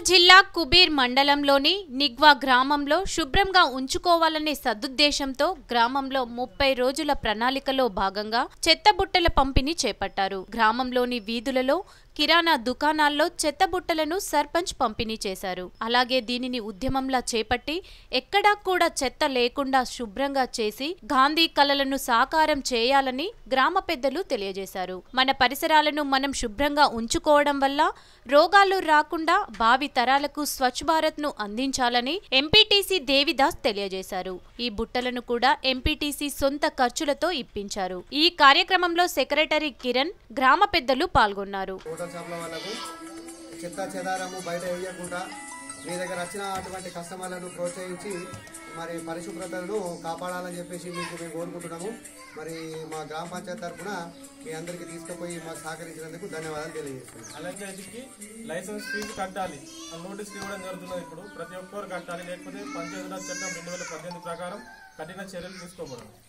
జిల్లా కుబీర్ మండలంలోని నిగ్వా గ్రామంలో శుభ్రంగా ఉంచుకోవాలనే సదుద్దేశంతో గ్రామంలో ముప్పై రోజుల ప్రణాళికలో భాగంగా చెత్తబుట్టల పంపిణీ చేపట్టారు గ్రామంలోని వీధులలో కిరాణా దుకాణాల్లో చెత్తబుట్టలను సర్పంచ్ పంపిణీ చేశారు అలాగే దీనిని ఉద్యమంలా చేపట్టి ఎక్కడా కూడా చెత్త లేకుండా శుభ్రంగా చేసి గాంధీ కలలను సాకారం చేయాలని గ్రామ పెద్దలు తెలియజేశారు మన పరిసరాలను మనం శుభ్రంగా ఉంచుకోవడం వల్ల రోగాలు రాకుండా భావి తరాలకు స్వచ్ఛ భారత్ ను అందించాలని ఎంపీటీసీ దేవిదాస్ తెలియజేశారు ఈ బుట్టలను కూడా ఎంపీటీసీ సొంత ఖర్చులతో ఇప్పించారు ఈ కార్యక్రమంలో సెక్రటరీ కిరణ్ గ్రామ పెద్దలు పాల్గొన్నారు హోటల్ షాప్ల వాళ్ళకు చెత్త చెదారము బయట వేయకుండా మీ దగ్గర వచ్చిన అటువంటి కస్టమర్లను ప్రోత్సహించి మరి పరిశుభ్రతను కాపాడాలని చెప్పేసి మీకు మేము కోరుకుంటున్నాము మరి మా గ్రామ పంచాయతీ తరఫున మీ అందరికీ తీసుకుపోయి మాకు సహకరించినందుకు ధన్యవాదాలు తెలియజేస్తున్నాం అలాగే వీటికి లైసెన్స్ ఫీజు కట్టాలి ఆ నోటీస్ ఇవ్వడం జరుగుతున్నది ఇప్పుడు ప్రతి ఒక్కరు కట్టాలి లేకపోతే పంచాయతీరాజ్ చట్టం రెండు వేల పద్దెనిమిది ప్రకారం కఠిన చర్యలు తీసుకోబడదు